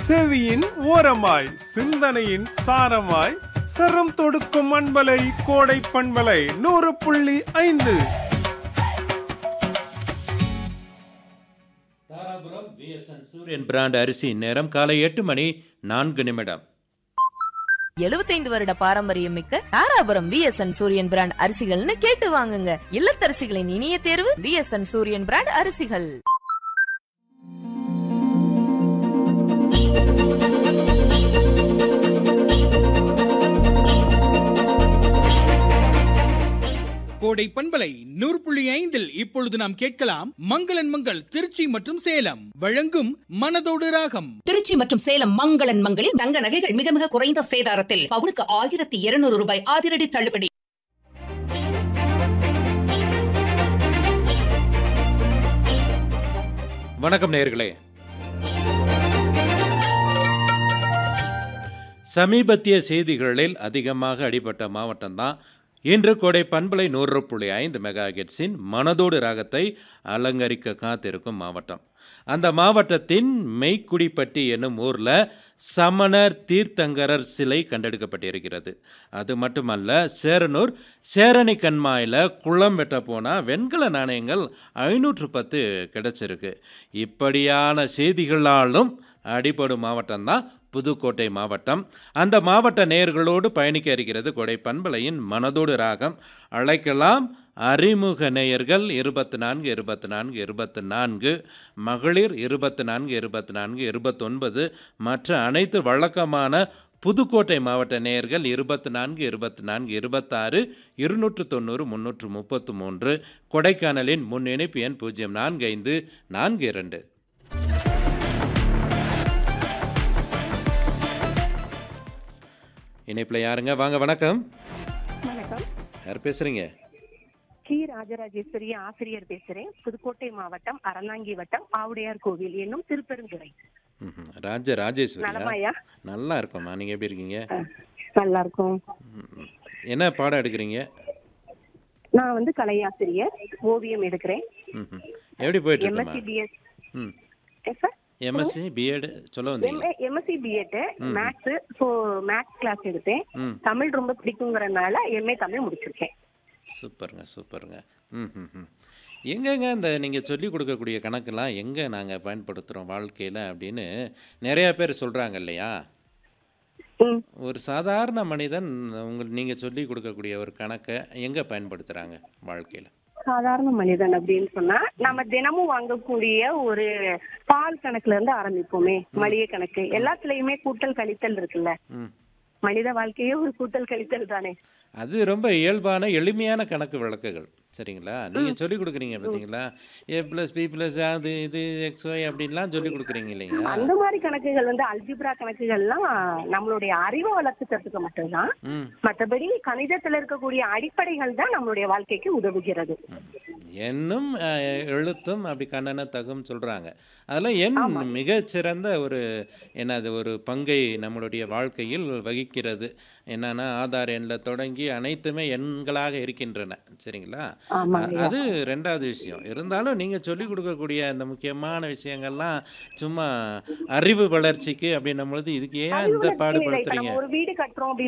செவியின் ஓரமாய் சிந்தனையின் சாரமாய் சரம் தொடுக்கும் அன்பலை கோடை பண்பலை நூறு புள்ளி ஐந்து தாராபுரம் விஎஸ்என் சூரியன் பிராண்ட் அரிசி நேரம் காலை எட்டு மணி நான்கு நிமிடம் எழுபத்தைந்து வருட பாரம்பரியம் மிக்க தாராபுரம் விஎஸ்என் சூரியன் பிராண்ட் அரிசிகள்னு கேட்டு வாங்குங்க இல்லத்தரசிகளின் இனிய தேர்வு விஎஸ்என் சூரியன் பிராண்ட் அரிசிகள் கோடை பண்பலை நூறு புள்ளி ஐந்தில் இப்பொழுது நாம் கேட்கலாம் மங்களன் மங்கள் திருச்சி மற்றும் சேலம் வழங்கும் மனதோடு ராகம் திருச்சி மற்றும் சேலம் மங்களன் மங்களில் தங்க நகைகள் மிக மிக குறைந்த சேதாரத்தில் பவுனுக்கு ஆயிரத்தி இருநூறு ரூபாய் அதிரடி தள்ளுபடி வணக்கம் நேயர்களே சமீபத்திய செய்திகளில் அதிகமாக அடிபட்ட மாவட்டம்தான் இன்று கோடை பண்பலை நூறு புள்ளி ஐந்து மெகா ஹெட்ஸின் மனதோடு ராகத்தை அலங்கரிக்க காத்திருக்கும் மாவட்டம் அந்த மாவட்டத்தின் மெய்க்குடிப்பட்டி என்னும் ஊரில் சமணர் தீர்த்தங்கரர் சிலை கண்டெடுக்கப்பட்டிருக்கிறது அது மட்டுமல்ல சேரனூர் சேரணி கண்மாயில் குளம் வெட்ட போனால் வெண்கல நாணயங்கள் ஐநூற்று பத்து கிடைச்சிருக்கு இப்படியான செய்திகளாலும் அடிபடும் மாவட்டம்தான் புதுக்கோட்டை மாவட்டம் அந்த மாவட்ட நேயர்களோடு பயணிக்க இருக்கிறது கொடை பண்பலையின் மனதோடு ராகம் அழைக்கலாம் அறிமுக நேயர்கள் இருபத்தி நான்கு இருபத்தி நான்கு இருபத்தி நான்கு மகளிர் இருபத்தி நான்கு இருபத்தி நான்கு இருபத்தொன்பது மற்ற அனைத்து வழக்கமான புதுக்கோட்டை மாவட்ட நேயர்கள் இருபத்தி நான்கு இருபத்தி நான்கு இருபத்தாறு இருநூற்று தொண்ணூறு முந்நூற்று முப்பத்து மூன்று கொடைக்கானலின் முன் இணைப்பு எண் பூஜ்ஜியம் நான்கு ஐந்து நான்கு இரண்டு இணைப்பில் யாருங்க வாங்க வணக்கம் வணக்கம் யார் பேசுறீங்க கி ராஜராஜேஸ்வரி ஆசிரியர் பேசுறேன் புதுக்கோட்டை மாவட்டம் அறந்தாங்கி வட்டம் ஆவுடையார் கோவில் என்னும் திருப்பெருந்துறை ம்ஹும். ராஜ ராஜேஸ்வரியா நலமாயா நல்லா இருக்கோம்மா நீங்கள் எப்படி இருக்கீங்க நல்லா இருக்கும் ம்ம். என்ன பாடம் எடுக்கிறீங்க நான் வந்து கலையாசிரியர் ஓவியம் எடுக்கிறேன் ம்ஹும். எப்படி போயிட்டு இருக்குமா எம்எஸ்சி பிஎஸ் ம் சார் எம்எஸ்சி பிஎட் சொல்ல வந்தீங்க MSc BEd maths so maths class எடுத்தேன் ம் தமிழ் ரொம்ப பிடிக்குங்கிறனால எம்ஏ தமிழ் முடிச்சிருக்கேன் சூப்பருங்க சூப்பருங்க ம் ம் ம் எங்கெங்க இந்த நீங்கள் சொல்லிக் கொடுக்கக்கூடிய கணக்கெல்லாம் எங்கே நாங்கள் பயன்படுத்துகிறோம் வாழ்க்கையில் அப்படின்னு நிறையா பேர் சொல்கிறாங்க இல்லையா ம் ஒரு சாதாரண மனிதன் உங்கள் நீங்கள் சொல்லிக் கொடுக்கக்கூடிய ஒரு கணக்கை எங்கே பயன்படுத்துகிறாங்க வாழ்க்கையில் சாதாரண மனிதன் அப்படின்னு சொன்னா நம்ம தினமும் வாங்கக்கூடிய ஒரு பால் கணக்குல இருந்து ஆரம்பிப்போமே மளிகை கணக்கு எல்லாத்துலயுமே கூட்டல் கழித்தல் இருக்குல்ல ம் மனித வாழ்க்கையே ஒரு கூட்டல் கழித்தல் தானே அது ரொம்ப இயல்பான எளிமையான கணக்கு விளக்குகள் சரிங்களா நீங்கள் சொல்லிக் கொடுக்குறீங்க பார்த்தீங்களா ஏ ப்ளஸ் பி ப்ளஸ் அது இது எக்ஸ் ஒய் அப்படின்லாம் சொல்லிக் கொடுக்குறீங்க இல்லைங்களா அந்த மாதிரி கணக்குகள் வந்து அல்ஜிப்ரா கணக்குகள்லாம் நம்மளுடைய அறிவை வளர்த்துக்கிறதுக்கு மட்டும்தான் ம் மற்றபடி கணிதத்துல இருக்கக்கூடிய அடிப்படைகள் தான் நம்மளுடைய வாழ்க்கைக்கு உதவுகிறது எண்ணும் அஹ், எழுத்தும் அப்படி கண்ணன தகும் சொல்கிறாங்க அதெல்லாம் எண் மிகச்சிறந்த ஒரு என்னது ஒரு பங்கை நம்மளுடைய வாழ்க்கையில் வகிக்கிறது என்னன்னா ஆதார் எண்ணில் தொடங்கி அனைத்துமே எண்களாக இருக்கின்றன சரிங்களா ஆமா அ- அது ரெண்டாவது விஷயம் இருந்தாலும் நீங்கள் சொல்லிக் கொடுக்கக்கூடிய அந்த முக்கியமான விஷயங்கள்லாம் சும்மா அறிவு வளர்ச்சிக்கு அப்படின்னும் பொழுது இதுக்கு ஏன் இந்த அறிவுலட்சியம் இல்லை. இப்ப பாடுபடுத்துறீங்க நம்ம ஒரு வீடு கட்டுறோம்